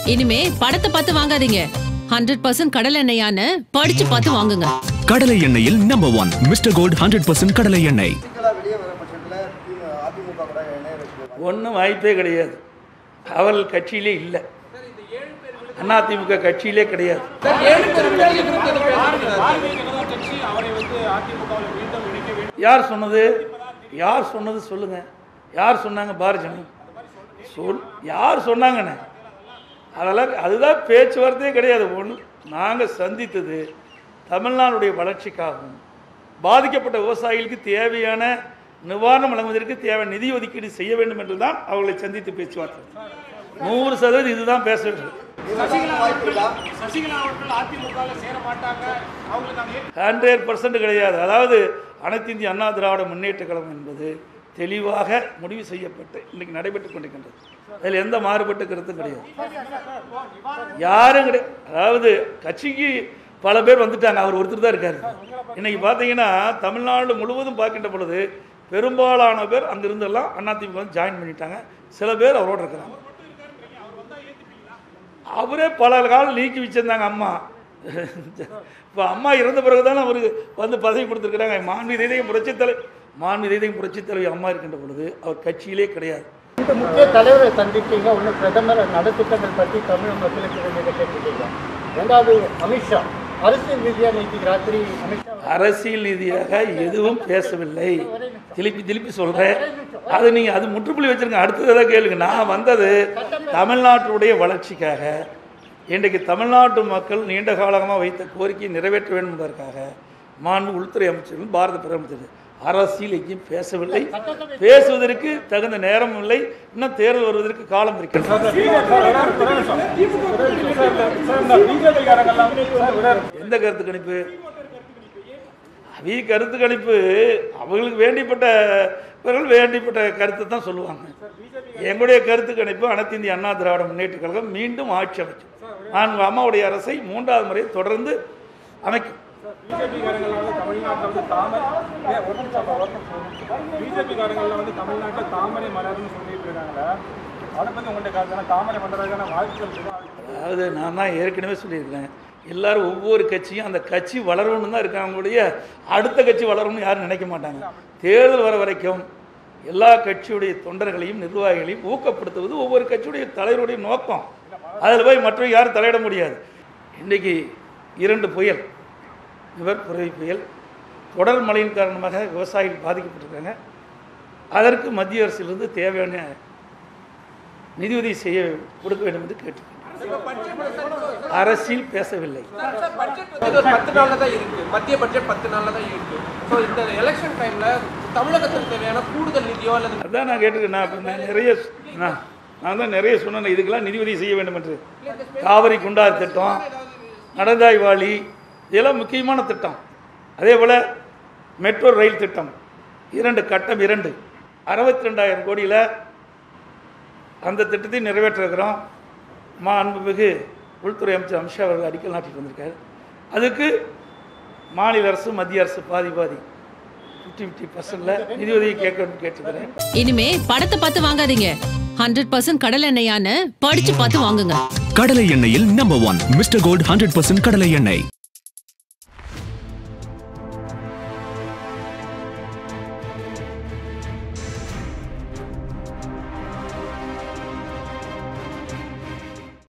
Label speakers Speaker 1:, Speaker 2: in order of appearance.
Speaker 1: இனிமே படத்தை பார்த்து வாங்காதீங்க ஹண்ட்ரட் பர்சன்ட் கடல் எண்ணெயான்னு படிச்சு பார்த்து வாங்குங்க
Speaker 2: கடலை எண்ணெயில் number one mister gold hundred percent கடலை எண்ணெய்
Speaker 3: சிக்கலாக வெளியே வர பட்சத்தில் அதிமுக கூட இணைய
Speaker 4: ஒன்றும் வாய்ப்பே கிடையாது அவர்கள் கட்சியிலே இல்லை அதிமுக கட்சியிலே கிடையாது யார் சொன்னது யார் சொன்னது சொல்லுங்க யார் சொன்னாங்க பாரஜனி சொல் யார் சொன்னாங்கண்ணே அதெல்லாம் அதுதான் பேச்சுவார்த்தையே கிடையாது ஒன்று நாங்கள் சந்தித்தது தமிழ்நாடுடைய வளர்ச்சிக்காகவும் பாதிக்கப்பட்ட விவசாயிகளுக்கு தேவையான நிவாரணம் வழங்குவதற்கு தேவையான நிதி ஒதுக்கீடு செய்ய வேண்டும் என்று தான் அவர்களை சந்தித்து பேச்சுவார்த்தை நூறு சதவீதம் இதுதான் பேச வேண்டும் ஹண்ட்ரட் பர்சன்ட் கிடையாது அதாவது அனைத்து இந்திய அண்ணா திராவிட முன்னேற்ற கழகம் என்பது தெளிவாக முடிவு செய்யப்பட்டு இன்னைக்கு நடைபெற்றுக் கொண்டிருக்கின்றது அதில் எந்த மாறுபட்ட கருத்தும் கிடையாது யாரும் கிடையாது அதாவது கட்சிக்கு பல பேர் வந்துட்டாங்க அவர் ஒருத்தர் தான் இருக்காரு இன்னைக்கு பார்த்தீங்கன்னா தமிழ்நாடு முழுவதும் பார்க்கின்ற பொழுது பெரும்பாலான பேர் அங்கிருந்தெல்லாம் அதிமுக வந்து ஜாயின் பண்ணிட்டாங்க சில பேர் அவரோட இருக்கிறாங்க அவரே பல காலம் நீக்கி வச்சிருந்தாங்க அம்மா இப்போ அம்மா இறந்த பிறகு தானே அவருக்கு வந்து பதவி கொடுத்துருக்குறாங்க மாண்பு இதயம் புரட்சித் தலை மாண்பு இதயம் புரட்சித் தலைவி அம்மா இருக்கின்ற பொழுது அவர் கட்சியிலே கிடையாது
Speaker 3: இந்த முக்கிய தலைவரை சந்திச்சீங்க ஒன்று பிரதமர் நலத்திட்டங்கள் பற்றி தமிழ் மக்களுக்கு வேண்டியதை கேட்டுட்டீங்க ரெண்டாவது அமித்ஷா அரசியல் ரீதியாக நேற்று ராத்திரி அமித்ஷா
Speaker 4: அரசியல் ரீதியாக எதுவும் பேசவில்லை திருப்பி திருப்பி சொல்கிறேன் அது நீங்கள் அது முற்றுப்புள்ளி வச்சிருங்க அடுத்ததை கேளுங்க நான் வந்தது தமிழ்நாட்டுடைய வளர்ச்சிக்காக இன்றைக்கு தமிழ்நாட்டு மக்கள் நீண்ட காலமாக வைத்த கோரிக்கையை நிறைவேற்ற வேண்டும் என்பதற்காக மாண்பு உள்துறை அமைச்சரும் பாரத பிரதமர் அரசியல் எங்கேயும் பேசவில்லை பேசுவதற்கு தகுந்த நேரம் இல்லை இன்னும் தேர்தல் வருவதற்கு காலம் இருக்கிறது எந்த கருத்து கணிப்பு அவி கருத்து கணிப்பு அவங்களுக்கு வேண்டிப்பட்டவர்கள் வேண்டிப்பட்ட கருத்தை தான் சொல்லுவாங்க எங்களுடைய கருத்து கணிப்பு அனைத்து இந்திய அண்ணா திராவிட முன்னேற்ற கழகம் மீண்டும் ஆட்சி அமைக்கும் நான் அம்மாவுடைய அரசை மூன்றாவது முறை தொடர்ந்து அமைக்கும்
Speaker 5: பிஜேபிக்காரங்கள வந்து தமிழ்நாட்டில் வந்து தாமரை ஏன் ஒரு நிமிஷம் அப்பா, ஒரு நிமிஷம். பிஜேபிக்காரங்கள வந்து தமிழ்நாட்டில் தாமரை மலர்னு சொல்லிட்டு இருக்காங்க அதை பற்றி உங்கள்கிட்ட காரணம் தாமரை மலர்றதுக்கான வாய்ப்புகள் இருக்கா?
Speaker 4: அதாவது நான் தான் ஏற்கனவே சொல்லியிருக்கிறேன் எல்லாரும் ஒவ்வொரு கட்சியும் அந்த கட்சி வளரணும்னு தான் இருக்காங்களுடைய அடுத்த கட்சி வளரணும்னு யாரும் நினைக்க மாட்டாங்க தேர்தல் வர வரைக்கும் எல்லா கட்சியுடைய தொண்டர்களையும் நிர்வாகிகளையும் ஊக்கப்படுத்துவது ஒவ்வொரு கட்சியுடைய தலைவருடைய நோக்கம் அதில் போய் மற்ற யாரும் தலையிட முடியாது இன்றைக்கி இரண்டு புயல் இவர் புரவி புயல் தொடர் மழையின் காரணமாக விவசாயிகள் பாதிக்கப்பட்டிருக்காங்க அதற்கு மத்திய அரசிலிருந்து தேவையான நிதியுதவி செய்ய கொடுக்க வேண்டும் என்று கேட்டுக்கொண்டேன் அரசியல் பேசவில்லை
Speaker 6: இது ஒரு பத்து நாள்ல தான் இருக்கு மத்திய பட்ஜெட் பத்து நாள்ல தான் இருக்கு ஸோ இந்த எலெக்ஷன் டைம்ல தமிழகத்துக்கு தேவையான கூடுதல் நிதியோ அல்லது
Speaker 4: அதான் நான் கேட்டிருக்கேன் நான் இப்ப நான் நிறைய நான் நான் தான் நிறைய சொன்னேன் இதுக்கெல்லாம் நிதி உதவி செய்ய வேண்டும் என்று காவிரி குண்டார் திட்டம் நடந்தாய் வாளி இதெல்லாம் முக்கியமான திட்டம் அதே போல் மெட்ரோ ரயில் திட்டம் இரண்டு கட்டம் இரண்டு அறுபத்தி ரெண்டாயிரம் கோடியில் அந்த திட்டத்தை நிறைவேற்றிருக்கிறோம் மா அன்புமிகு உள்துறை அமைச்சர் அமித்ஷா அவர்கள் அடிக்கல் நாட்டிட்டு வந்திருக்காரு அதுக்கு மாநில அரசு மத்திய அரசு பாதி பாதி ஃபிஃப்டி ஃபிஃப்டி பர்சன்டில் நிதி உதவி கேட்கணும்னு கேட்டுக்கிறேன்
Speaker 1: இனிமே படத்தை பார்த்து வாங்காதீங்க ஹண்ட்ரட் பர்சன்ட் கடல் எண்ணெயான்னு படிச்சு பார்த்து வாங்குங்க
Speaker 2: கடலை எண்ணெயில் number one mister gold hundred percent கடலை எண்ணெய்